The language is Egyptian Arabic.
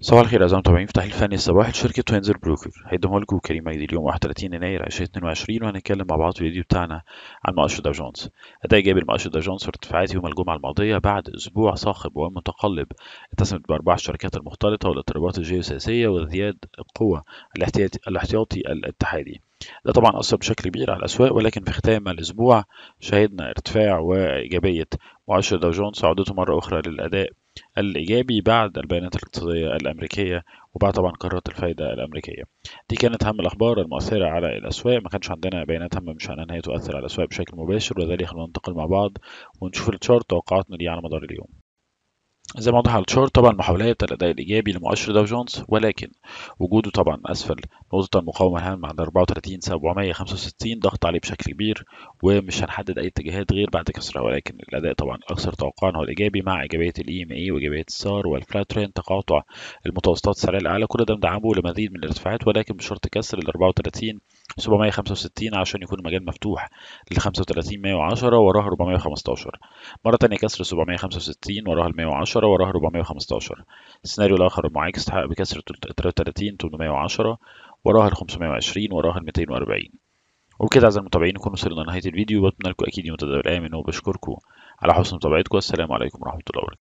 صباح الخير أعزائي المتابعين في تحليل فني الصباحي لشركة وينزر بروكر هيديهم لكم كريم مجدي اليوم 31 يناير 2022 وهنتكلم مع بعض في الفيديو بتاعنا عن مؤشر داو جونز أداء إيجابي لمؤشر داو جونز في ارتفاعات يوم الجمعة الماضية بعد أسبوع صاخب ومتقلب اتسمت بأرباع الشركات المختلطة والاضطرابات الجيوسياسية وازدياد القوة الاحتياطي, الاحتياطي الاتحادي ده طبعا أثر بشكل كبير على الأسواق ولكن في ختام الأسبوع شهدنا ارتفاع وإيجابية مؤشر داو جونز عودته مرة أخرى للأداء الإيجابي بعد البيانات الاقتصادية الأمريكية وبعد طبعا قرارات الفايدة الأمريكية دي كانت أهم الأخبار المؤثرة على الأسواق ما كانش عندنا بيانات هامة مش أنها هي تؤثر على الأسواق بشكل مباشر وذلك خلونا ننتقل مع بعض ونشوف التشارت توقعاتنا ليه على مدار اليوم زي ما وضح على الشارت طبعا محاولات الاداء الايجابي لمؤشر داو جونز ولكن وجوده طبعا اسفل نقطه المقاومه الهامه عند 34 765 ضغط عليه بشكل كبير ومش هنحدد اي اتجاهات غير بعد كسرها ولكن الاداء طبعا الاكثر توقعا هو الايجابي مع ايجابيه الاي ام اي وايجابيه السار والفلات ترين تقاطع المتوسطات السعريه الاعلى كل ده مدعمه لمزيد من الارتفاعات ولكن بشرط كسر ال 34 765 عشان يكون المجال مفتوح لل 35 110 وراها 415 مرة تانية كسر 765 وراها ال 110 وراها 415 السيناريو الآخر المعاكس تحقق بكسر 33 810 وراها ال 520 وراها ال 240 وبكده أعزائي المتابعين نكون وصلنا لنهاية الفيديو بتمنى لكم أكيد يوم تدابر آمن وبشكركم على حسن متابعتكم والسلام عليكم ورحمة الله وبركاته